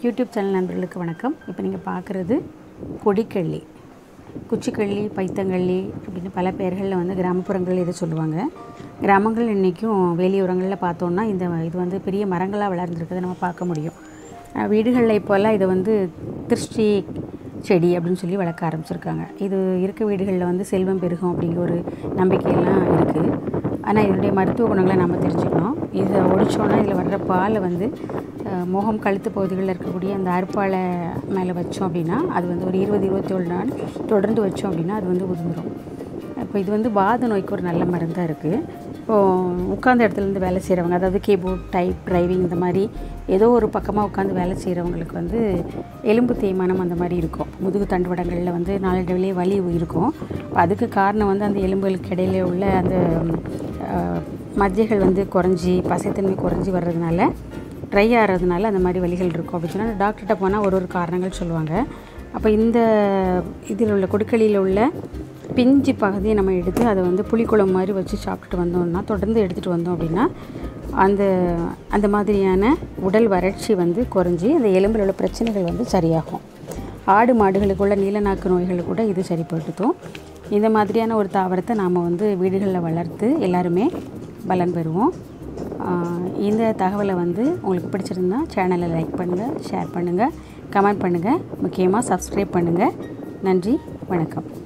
YouTube channel நண்பர்களுக்கு வணக்கம் இப்போ நீங்கள் பார்க்குறது கொடிக்கள்ளி குச்சிக்கள்ளி பைத்தங்கள்ளி அப்படின்னு பல பெயர்களில் வந்து கிராமப்புறங்களில் இதை சொல்லுவாங்க கிராமங்கள் இன்றைக்கும் வேலியோரங்களில் பார்த்தோன்னா இந்த இது வந்து பெரிய மரங்களாக வளர்ந்துருக்கிறத நம்ம பார்க்க முடியும் அஹ் வீடுகளில் இப்போல்லாம் இதை வந்து திருஷ்டி செடி அப்படின்னு சொல்லி வளர்க்க ஆரம்பிச்சிருக்காங்க இது இருக்க வீடுகளில் வந்து செல்வம் பெருகும் அப்படிங்கிற ஒரு நம்பிக்கையெல்லாம் இருக்குது ஆனால் இதனுடைய மருத்துவ குணங்களை நம்ம தெரிஞ்சுக்கணும் இதை ஒடிச்சோன்னா இதில் வர்ற பாலை வந்து அஹ், முகம் கழுத்து பகுதிகளில் இருக்கக்கூடிய அந்த அருப்பாலை மேலே வச்சோம் அப்படின்னா அது வந்து ஒரு இருபது இருபத்தேழு நாள் தொடர்ந்து வச்சோம் அப்படின்னா அது வந்து உதிர்ந்துடும் இப்போ இது வந்து வாத நோய்க்கு ஒரு நல்ல மருந்தாக இருக்குது இப்போது உட்கார்ந்த இடத்துலேருந்து வேலை செய்கிறவங்க அதாவது கீபோர்ட் டைப் டிரைவிங் இந்த மாதிரி ஏதோ ஒரு பக்கமாக உட்காந்து வேலை செய்கிறவங்களுக்கு வந்து எலும்பு தேய்மானம் அந்த மாதிரி இருக்கும் முதுகு தண்டுவடங்களில் வந்து நாளடைவிலே வலி இருக்கும் அதுக்கு காரணம் வந்து அந்த எலும்புகளுக்கு இடையில உள்ள அந்த அஹ், மஜ்ஜைகள் வந்து குறைஞ்சி பசைத்தன்மை குறைஞ்சி வர்றதுனால ட்ரை ஆகிறதுனால அந்த மாதிரி வலிகள் இருக்கும் அப்படின்னு சொன்னால் டாக்டர்கிட்ட போனால் ஒரு ஒரு காரணங்கள் சொல்லுவாங்க அப்போ இந்த இதில் உள்ள கொடுக்களியில் உள்ள பிஞ்சு பகுதியை நம்ம எடுத்து அதை வந்து புளிக்குழம்பு மாதிரி வச்சு சாப்பிட்டுட்டு வந்தோம்னா தொடர்ந்து எடுத்துகிட்டு வந்தோம் அப்படின்னா அந்த அந்த மாதிரியான உடல் வறட்சி வந்து குறைஞ்சி அந்த எலும்பில் உள்ள பிரச்சனைகள் வந்து சரியாகும் ஆடு மாடுகளுக்குள்ள நீலநாக்கு நோய்கள் கூட இது சரிப்படுத்தும் இந்த மாதிரியான ஒரு தாவரத்தை நாம் வந்து வீடுகளில் வளர்த்து எல்லாருமே பலன் பெறுவோம் ஆஹ் இந்த தகவலை வந்து உங்களுக்கு பிடிச்சிருந்தா சேனலை லைக் பண்ணுங்கள் ஷேர் பண்ணுங்கள் கமெண்ட் பண்ணுங்கள் முக்கியமாக சப்ஸ்கிரைப் பண்ணுங்கள் நன்றி வணக்கம்